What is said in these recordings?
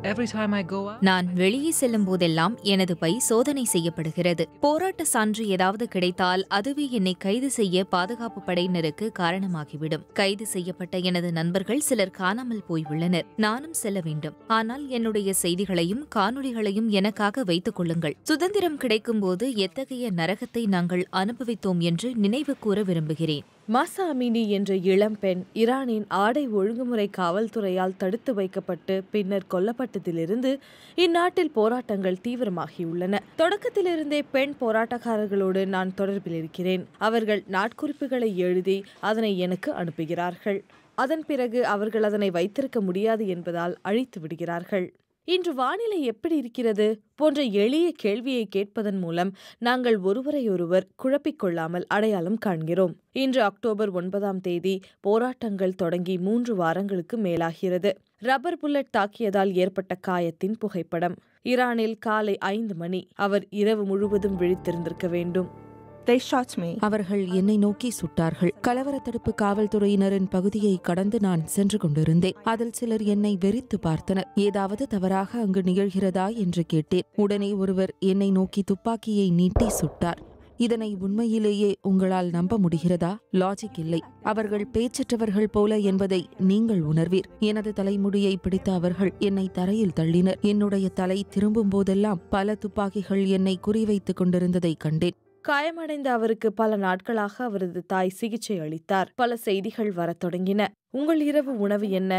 Every time I go out, நான் வெளியே செல்லும் போதெல்லாம் எனது பை சோதனை செய்யப்படுகிறது போராட்ட சான்று ஏதாவது கிடைத்தால் அதுவே என்னை கைது செய்ய பாதுகாப்பு படையினருக்கு காரணமாகிவிடும் கைது செய்யப்பட்ட எனது நண்பர்கள் சிலர் காணாமல் போய் உள்ளனர் நானும் செல்ல வேண்டும் ஆனால் என்னுடைய செய்திகளையும் காணொளிகளையும் எனக்காக வைத்துக் கொள்ளுங்கள் சுதந்திரம் கிடைக்கும்போது எத்தகைய நரகத்தை நாங்கள் அனுபவித்தோம் என்று நினைவு கூற விரும்புகிறேன் மாசா அமினி என்ற இளம்பெண் ஈரானின் ஆடை ஒழுங்குமுறை காவல்துறையால் தடுத்து வைக்கப்பட்டு பின்னர் கொல்லப்பட்டதிலிருந்து இந்நாட்டில் போராட்டங்கள் தீவிரமாகியுள்ளன தொடக்கத்திலிருந்தே பெண் போராட்டக்காரர்களோடு நான் தொடர்பில் இருக்கிறேன் அவர்கள் நாட்குறிப்புகளை எழுதி அதனை எனக்கு அனுப்புகிறார்கள் அதன் பிறகு அவர்கள் அதனை வைத்திருக்க முடியாது என்பதால் அழித்து விடுகிறார்கள் இன்று வானிலை எப்படி இருக்கிறது போன்ற எளிய கேள்வியை கேட்பதன் மூலம் நாங்கள் ஒருவரையொருவர் குழப்பிக் கொள்ளாமல் அடையாளம் காண்கிறோம் இன்று அக்டோபர் ஒன்பதாம் தேதி போராட்டங்கள் தொடங்கி மூன்று வாரங்களுக்கு மேலாகிறது ரப்பர் புல்லட் தாக்கியதால் ஏற்பட்ட காயத்தின் புகைப்படம் ஈரானில் காலை ஐந்து மணி அவர் இரவு முழுவதும் விழித்திருந்திருக்க வேண்டும் They shot me. அவர்கள் என்னை நோக்கி சுட்டார்கள் கலவர தடுப்பு காவல்துறையினரின் பகுதியை கடந்து நான் சென்று கொண்டிருந்தேன் அதில் சிலர் என்னை வெறித்து பார்த்தனர் ஏதாவது தவறாக அங்கு நிகழ்கிறதா என்று கேட்டேன் உடனே ஒருவர் என்னை நோக்கி துப்பாக்கியை நீட்டி சுட்டார் இதனை உண்மையிலேயே உங்களால் நம்ப முடிகிறதா லாஜிக் இல்லை அவர்கள் பேச்சற்றவர்கள் போல என்பதை நீங்கள் உணர்வீர் எனது தலைமுடியை பிடித்த அவர்கள் என்னை தரையில் தள்ளினர் என்னுடைய தலை திரும்பும் போதெல்லாம் பல துப்பாக்கிகள் என்னை குறிவைத்துக் கொண்டிருந்ததை கண்டேன் காயமடைந்த அவருக்கு பல நாட்களாக அவரது தாய் சிகிச்சை அளித்தார் பல செய்திகள் வரத் தொடங்கின உங்கள் இரவு உணவு என்ன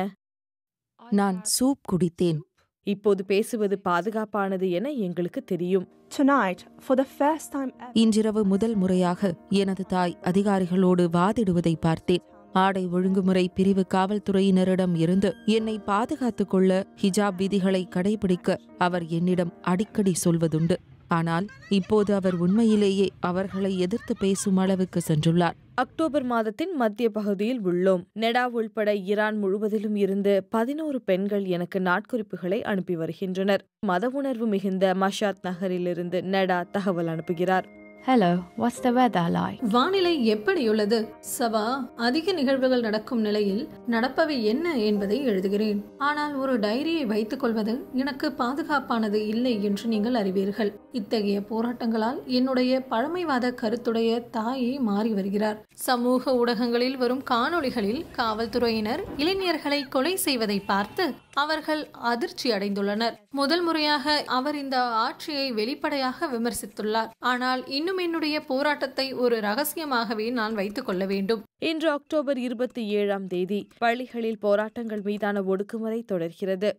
நான் சூப் குடித்தேன் இப்போது பேசுவது பாதுகாப்பானது என எங்களுக்கு தெரியும் Tonight, for the first time ever, இன்றிரவு முதல் முறையாக எனது தாய் அதிகாரிகளோடு வாதிடுவதை பார்த்தேன் ஆடை ஒழுங்குமுறை பிரிவு காவல்துறையினரிடம் இருந்து என்னை பாதுகாத்துக் கொள்ள ஹிஜாப் விதிகளை கடைபிடிக்க அவர் என்னிடம் அடிக்கடி சொல்வதுண்டு ஆனால் இப்போது அவர் உண்மையிலேயே அவர்களை எதிர்த்து பேசும் அளவுக்கு சென்றுள்ளார் அக்டோபர் மாதத்தின் மத்திய பகுதியில் உள்ளோம் நெடா உள்பட ஈரான் முழுவதிலும் இருந்து பதினோரு பெண்கள் எனக்கு நாட்குறிப்புகளை அனுப்பி வருகின்றனர் மத உணர்வு மிகுந்த மஷாத் நகரிலிருந்து நெடா தகவல் அனுப்புகிறார் Hello, what's the weather like? வானிலை எப்படியுள்ளது சபா அதிக நிகழ்வுகள் நடக்கும் நிலையில் நடப்பவை என்ன என்பதை எழுதுகிறேன் ஆனால் ஒரு டைரியை வைத்துக் கொள்வது எனக்கு பாதுகாப்பானது இல்லை என்று நீங்கள் அறிவீர்கள் இத்தகைய போராட்டங்களால் என்னுடைய பழமைவாத கருத்துடைய தாயை மாறி வருகிறார் சமூக ஊடகங்களில் வரும் காணொளிகளில் காவல்துறையினர் இளைஞர்களை கொலை செய்வதை பார்த்து அவர்கள் அதிர்ச்சி அடைந்துள்ளனர் முதல் முறையாக அவர் இந்த ஆட்சியை வெளிப்படையாக விமர்சித்துள்ளார் ஆனால் இன்னும் என்னுடைய போராட்டத்தை ஒரு ரகசியமாகவே நான் வைத்துக் கொள்ள வேண்டும் இன்று அக்டோபர் இருபத்தி ஏழாம் தேதி பள்ளிகளில் போராட்டங்கள் மீதான ஒடுக்குமுறை தொடர்கிறது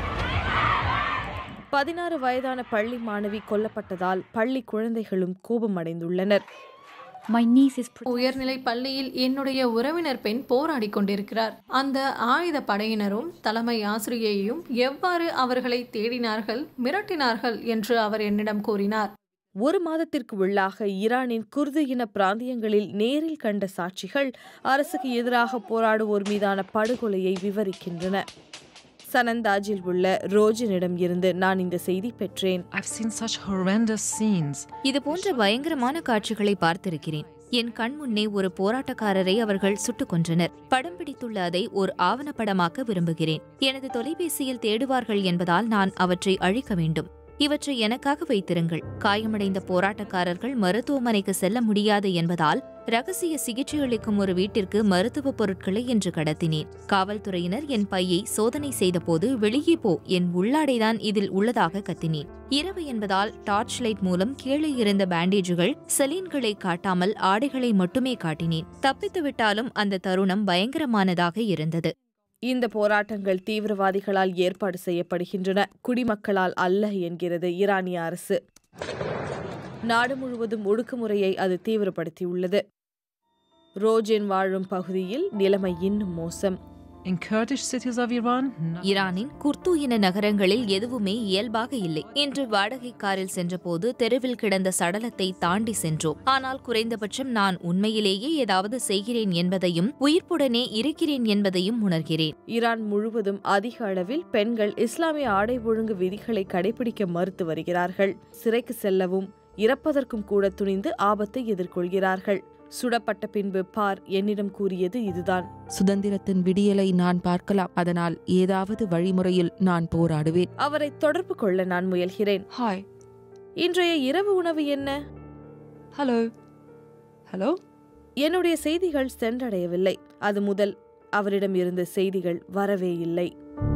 பதினாறு வயதான பள்ளி மாணவி கொல்லப்பட்டதால் பள்ளி குழந்தைகளும் கோபமடைந்துள்ளனர் My niece is pretty. உயர்நிலை பள்ளியில் என்னுடைய உறவினர் பெண் போராடி கொண்டிருக்கிறார் அந்த ஆயுத படையினரும் தலைமை ஆசிரியையும் எவ்வாறு அவர்களை தேடினார்கள் மிரட்டினார்கள் என்று அவர் என்னிடம் கூறினார் ஒரு மாதத்திற்கு உள்ளாக ஈரானின் குர்து இன பிராந்தியங்களில் நேரில் கண்ட சாட்சிகள் அரசுக்கு எதிராக போராடுவோர் மீதான படுகொலையை விவரிக்கின்றன சனந்தாஜில் உள்ள ரோஜனிடம் இருந்து நான் இந்த செய்தி பெற்றேன் I've seen such horrendous scenes. இது போன்ற பயங்கரமான காட்சிகளை பார்த்திருக்கிறேன் என் கண் முன்னே ஒரு போராட்டக்காரரை அவர்கள் சுட்டுக் கொன்றனர் படம் பிடித்துள்ள அதை ஒரு ஆவணப்படமாக்க விரும்புகிறேன் எனது தொலைபேசியில் தேடுவார்கள் என்பதால் நான் அவற்றை அழிக்க வேண்டும் இவற்றை எனக்காக வைத்திருங்கள் காயமடைந்த போராட்டக்காரர்கள் மருத்துவமனைக்கு செல்ல முடியாது என்பதால் ரகசிய சிகிச்சை அளிக்கும் ஒரு வீட்டிற்கு மருத்துவ பொருட்களை இன்று கடத்தினேன் காவல்துறையினர் என் பையை சோதனை செய்தபோது வெளியே போ என் உள்ளாடைதான் இதில் உள்ளதாக கத்தினேன் இரவு என்பதால் டார்ச் லைட் மூலம் கீழே இருந்த பேண்டேஜுகள் செலீன்களை காட்டாமல் ஆடைகளை மட்டுமே காட்டினேன் தப்பித்து விட்டாலும் அந்த தருணம் பயங்கரமானதாக இருந்தது இந்த போராட்டங்கள் தீவிரவாதிகளால் ஏற்பாடு செய்யப்படுகின்றன குடிமக்களால் அல்ல என்கிறது ஈரானிய அரசு நாடு முழுவதும் ஒடுக்குமுறையை அது தீவிரப்படுத்தியுள்ளது ரோஜின் வாழும் பகுதியில் நிலைமை இன்னும் மோசம் In Kurdish cities of Iran, no- ஈரானின் குர்து இன நகரங்களில் எதுவுமே இயல்பாக இல்லை இன்று வாடகை காரில் சென்றபோது தெருவில் கிடந்த சடலத்தை தாண்டி சென்றோம் ஆனால் குறைந்தபட்சம் நான் உண்மையிலேயே ஏதாவது செய்கிறேன் என்பதையும் உயிர்ப்புடனே இருக்கிறேன் என்பதையும் உணர்கிறேன் ஈரான் முழுவதும் அதிக அளவில் பெண்கள் இஸ்லாமிய ஆடை ஒழுங்கு விதிகளை கடைபிடிக்க மறுத்து வருகிறார்கள் சிறைக்கு செல்லவும் இறப்பதற்கும் கூட துணிந்து ஆபத்தை எதிர்கொள்கிறார்கள் சுடப்பட்ட பின்பு பார் என்னிடம் கூறியது இதுதான் சுதந்திரத்தின் விடியலை நான் பார்க்கலாம் அதனால் ஏதாவது வழிமுறையில் நான் போராடுவேன் அவரை தொடர்பு கொள்ள நான் முயல்கிறேன் Hi. இன்றைய இரவு உணவு என்ன Hello. Hello? என்னுடைய செய்திகள் சென்றடையவில்லை அது முதல் அவரிடம் இருந்த செய்திகள் வரவே இல்லை